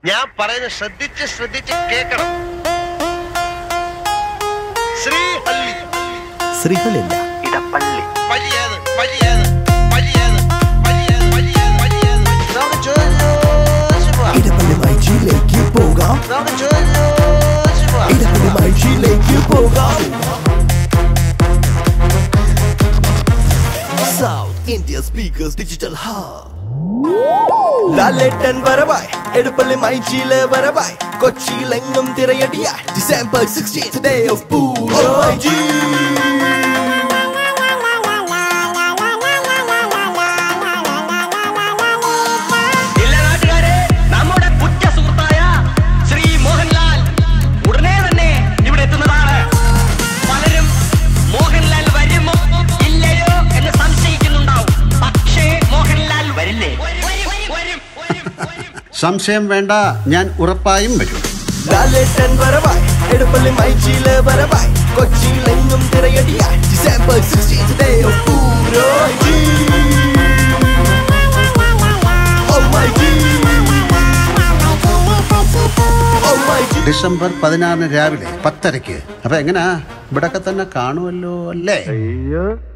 ഞാൻ പറയുന്നത് ശ്രദ്ധിച്ച് ശ്രദ്ധിച്ച് കേൾക്കണം ശ്രീഹള്ളി ശ്രീകളില്ല ഇടപ്പള്ളി വഴിയേത് വഴിയേത് വഴിയേത് വഴിയേത് വഴിയേത് വഴിയേത് നമുക്ക് ചോദിച്ചു പോവാം. ഇടപ്പള്ളി മൈജിയിലേക്ക് പോകാം നമുക്ക് ചോദിച്ചു പോവാം. ഇടപ്പള്ളി മൈജിയിലേക്ക് പോകാം South India speakers digital hub Lalettan വരവായി എടുപ്പള്ളി മൈജിയിലെ വരവായി കൊച്ചിയിലെങ്ങും തിരയടിയായി December sixteen day of pooja myG ഇല്ല നാട്ടുകാരെ നമ്മുടെ കുറ്റ സുഹൃത്തായ ശ്രീ മോഹൻലാൽ ഉടനെ തന്നെ ഇവിടെ എത്തുന്നതാണ് പലരും മോഹൻലാൽ വരുമോ ഇല്ലയോ എന്ന് സംശയിക്കുന്നുണ്ടാവും പക്ഷേ മോഹൻലാൽ വരില്ലേ വരും സംശയം വേണ്ട ഞാൻ ഉറപ്പായും വരും ലാലേട്ടൻ വരവായി എടുപ്പള്ളി മൈജിയിലെ വരവായി കൊച്ചിയിലെങ്ങും തിരയടിയായി December sixteen day of pooja myG oh myG oh myG December പതിനാറിന് രാവിലെ പത്തരയ്ക്ക് അപ്പൊ എങ്ങനാ ഇവിടൊക്കെ തന്നെ കാണുമല്ലോ അല്ലേ അയ്യോ